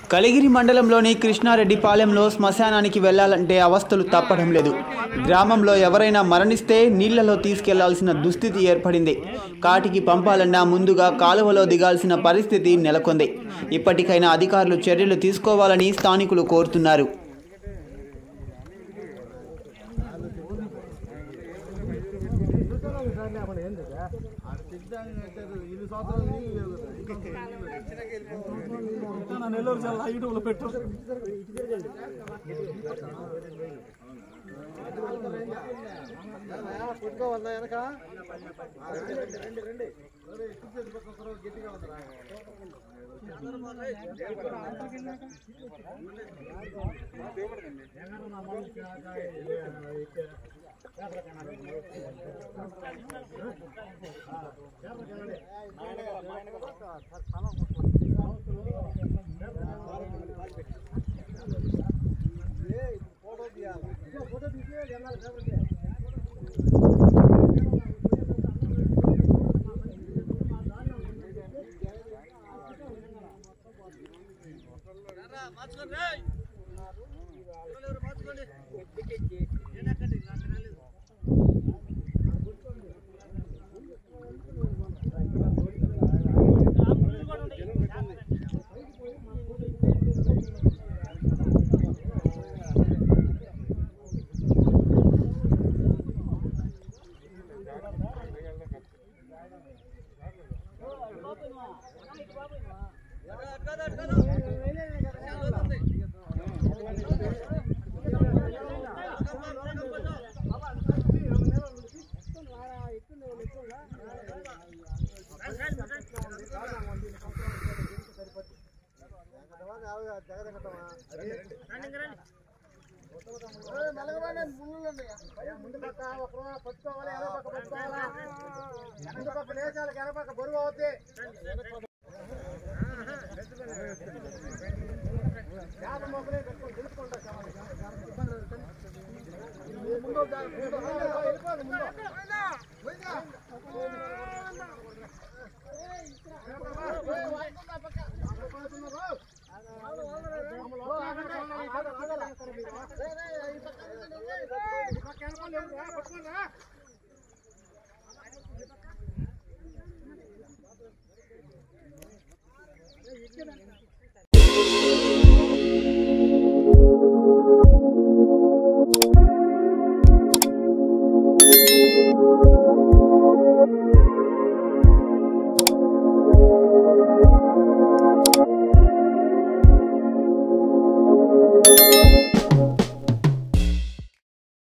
కలిగిరి మండలంలోని కృష్ణారెడ్డిపాలెంలో శ్మశానానికి వెళ్లాలంటే అవస్థలు తప్పడం లేదు గ్రామంలో ఎవరైనా మరణిస్తే నీళ్లలో తీసుకెళ్లాల్సిన దుస్థితి ఏర్పడింది కాటికి పంపాలన్నా ముందుగా కాలువలో దిగాల్సిన పరిస్థితి నెలకొంది ఇప్పటికైనా అధికారులు చర్యలు తీసుకోవాలని స్థానికులు కోరుతున్నారు నెల్లూరు జిల్లా యూట్యూబ్లో పెట్టు ముందు